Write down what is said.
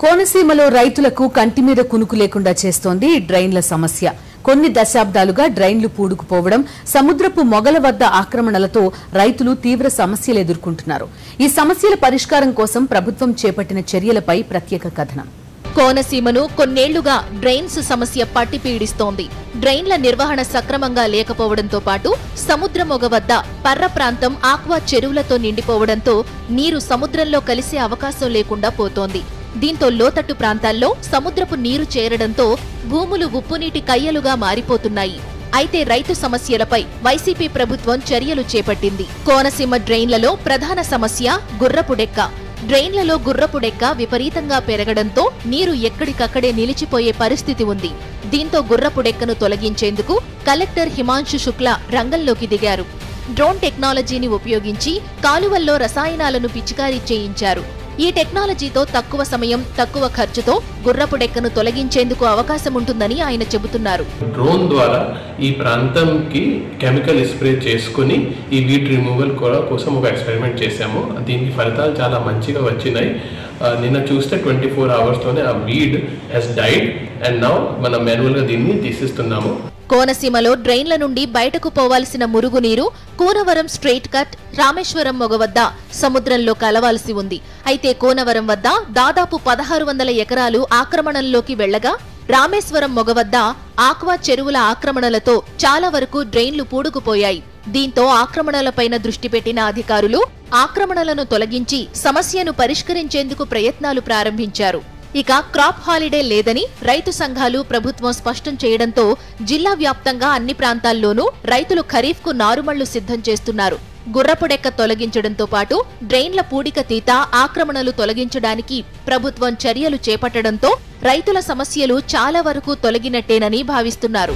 కోనసీమలో రైతులకు కంటి మీద కునుకు లేకుండా చేస్తోంది ఈ డ్రైన్ల సమస్య కొన్ని దశాబ్దాలుగా డ్రైన్లు పూడుకుపోవడం సముద్రపు మొగల వద్ద ఆక్రమణలతో రైతులు తీవ్ర సమస్యలు ఎదుర్కొంటున్నారు ఈ సమస్యల పరిష్కారం కోసం ప్రభుత్వం చేపట్టిన చర్యలపై ప్రత్యేక కథనం కోనసీమను కొన్నేళ్లుగా డ్రైన్స్ సమస్య పట్టి పీడిస్తోంది డ్రైన్ల నిర్వహణ సక్రమంగా లేకపోవడంతో పాటు సముద్రమొగ వద్ద పర్ర ప్రాంతం ఆక్వా చెరువులతో నిండిపోవడంతో నీరు సముద్రంలో కలిసే అవకాశం లేకుండా పోతోంది దీంతో లోతట్టు ప్రాంతాల్లో సముద్రపు నీరు చేరడంతో భూములు ఉప్పునీటి కయ్యలుగా మారిపోతున్నాయి అయితే రైతు సమస్యలపై వైసీపీ ప్రభుత్వం చర్యలు చేపట్టింది కోనసీమ డ్రైన్లలో ప్రధాన సమస్య గుర్రపుడెక్క డ్రైన్లలో గుర్రపుడెక్క విపరీతంగా పెరగడంతో నీరు ఎక్కడికక్కడే నిలిచిపోయే పరిస్థితి ఉంది దీంతో గుర్రపుడెక్కను తొలగించేందుకు కలెక్టర్ హిమాంశు శుక్లా రంగంలోకి దిగారు డ్రోన్ టెక్నాలజీని ఉపయోగించి కాలువల్లో రసాయనాలను పిచికారీ చేయించారు ఈ టెక్నాలజీతో తక్కువ సమయం తక్కువ ఖర్చుతో గుర్రపుడెక్కను తొలగించేందుకు అవకాశం ఉంటుందని ఆయన చెబుతున్నారు డ్రోన్ ద్వారా ఈ ప్రాంతంకి కెమికల్ స్ప్రే చేసుకుని ఈ వీడ్ రిమూవల్ కూడా కోసం ఒక ఎక్స్పెరిమెంట్ చేశాము దీనికి ఫలితాలు చాలా మంచిగా వచ్చినాయి ఆ, నిన్న చూస్తే ట్వంటీ ఫోర్ అవర్స్తోనే ఆ వీడ్ హెస్ డైడ్ అండ్ నౌ మనం మాన్యువల్గా దీన్ని తీసిస్తున్నాము కోనసీమలో డ్రైన్ల నుండి బయటకు పోవాల్సిన మురుగునీరు కూనవరం స్ట్రెయిట్ కట్ రామేశ్వరం మొగ వద్ద సముద్రంలో కలవాల్సి ఉంది అయితే కోనవరం వద్ద దాదాపు పదహారు వందల ఎకరాలు ఆక్రమణంలోకి వెళ్లగా రామేశ్వరం మొగ వద్ద ఆక్వా చెరువుల ఆక్రమణలతో చాలా వరకు డ్రైన్లు పూడుకుపోయాయి దీంతో ఆక్రమణలపైన దృష్టి పెట్టిన అధికారులు ఆక్రమణలను తొలగించి సమస్యను పరిష్కరించేందుకు ప్రయత్నాలు ప్రారంభించారు ఇక క్రాప్ హాలిడే లేదని రైతు సంఘాలు ప్రభుత్వం స్పష్టం చేయడంతో జిల్లా వ్యాప్తంగా అన్ని ప్రాంతాల్లోనూ రైతులు ఖరీఫ్కు నారుమళ్లు సిద్ధం చేస్తున్నారు గుర్రపుడెక్క తొలగించడంతో పాటు డ్రైన్ల పూడిక తీత ఆక్రమణలు తొలగించడానికి ప్రభుత్వం చర్యలు చేపట్టడంతో రైతుల సమస్యలు చాలా వరకు తొలగినట్టేనని భావిస్తున్నారు